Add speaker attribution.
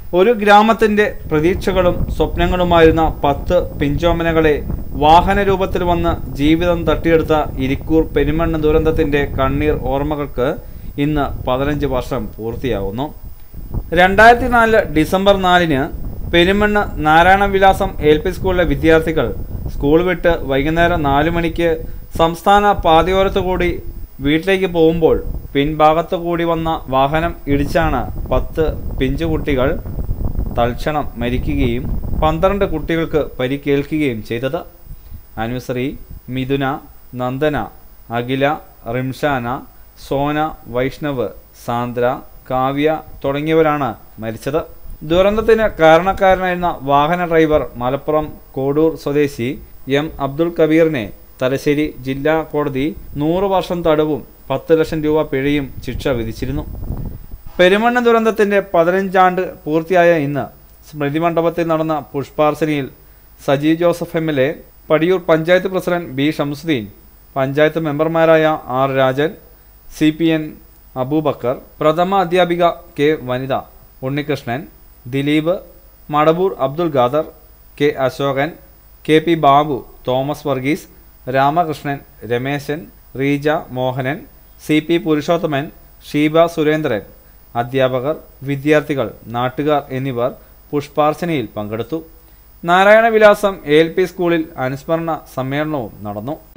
Speaker 1: ഒരു ഗ്രാമത്തിന്റെ പ്രതീക്ഷകളും സ്വപ്നങ്ങളുമായിരുന്ന പത്ത് പിഞ്ചോമനകളെ വാഹന രൂപത്തിൽ വന്ന് ജീവിതം തട്ടിയെടുത്ത ഇരിക്കൂർ പെരുമണ്ണ് ദുരന്തത്തിന്റെ കണ്ണീർ ഓർമ്മകൾക്ക് ഇന്ന് പതിനഞ്ച് വർഷം പൂർത്തിയാകുന്നു രണ്ടായിരത്തി നാല് ഡിസംബർ നാലിന് പെരുമണ്ണ് നാരായണവിലാസം എൽ പി സ്കൂളിലെ വിദ്യാർത്ഥികൾ സ്കൂൾ വിട്ട് വൈകുന്നേരം നാലു മണിക്ക് സംസ്ഥാന പാതയോരത്തു കൂടി വീട്ടിലേക്ക് പോകുമ്പോൾ പിൻഭാഗത്തു കൂടി വന്ന വാഹനം ഇടിച്ചാണ് പത്ത് പിഞ്ചുകുട്ടികൾ തൽക്ഷണം മരിക്കുകയും പന്ത്രണ്ട് കുട്ടികൾക്ക് പരിക്കേൽക്കുകയും ചെയ്തത് അനുശ്രീ മിഥുന നന്ദന അഖില റിംഷാന സോന വൈഷ്ണവ് സാന്ദ്ര കാവ്യ തുടങ്ങിയവരാണ് മരിച്ചത് ദുരന്തത്തിന് കാരണക്കാരനായിരുന്ന വാഹന ഡ്രൈവർ മലപ്പുറം കോഡൂർ സ്വദേശി എം അബ്ദുൾ കബീറിനെ തലശ്ശേരി ജില്ലാ കോടതി നൂറ് വർഷം തടവും പത്ത് ലക്ഷം രൂപ പിഴയും ശിക്ഷ വിധിച്ചിരുന്നു പെരുമണ്ണ ദുരന്തത്തിന്റെ പതിനഞ്ചാണ്ട് പൂർത്തിയായ ഇന്ന് സ്മൃതി മണ്ഡപത്തിൽ നടന്ന പുഷ്പാർച്ചനയിൽ Saji Joseph M L A Padiyoor panchayat president B Shamsuddin panchayat മെമ്പർമാരായ R Rajan C P N Abubakar പ്രഥമ അധ്യാപിക K Vanitha Unnikrishnan Dileep Madavoor Abdul Khader K Ashokan K P Babu Thomas Varghese Ramakrishnan Rameshan Reeja Mohanan C P Purushothaman Sheeba Surendran അധ്യാപകർ വിദ്യാർത്ഥികൾ നാട്ടുകാർ എന്നിവർ പുഷ്പാർച്ചനയിൽ പങ്കെടുത്തു നാരായണവിലാസം എ എൽ പി സ്കൂളിൽ അനുസ്മരണ സമ്മേളനവും നടന്നു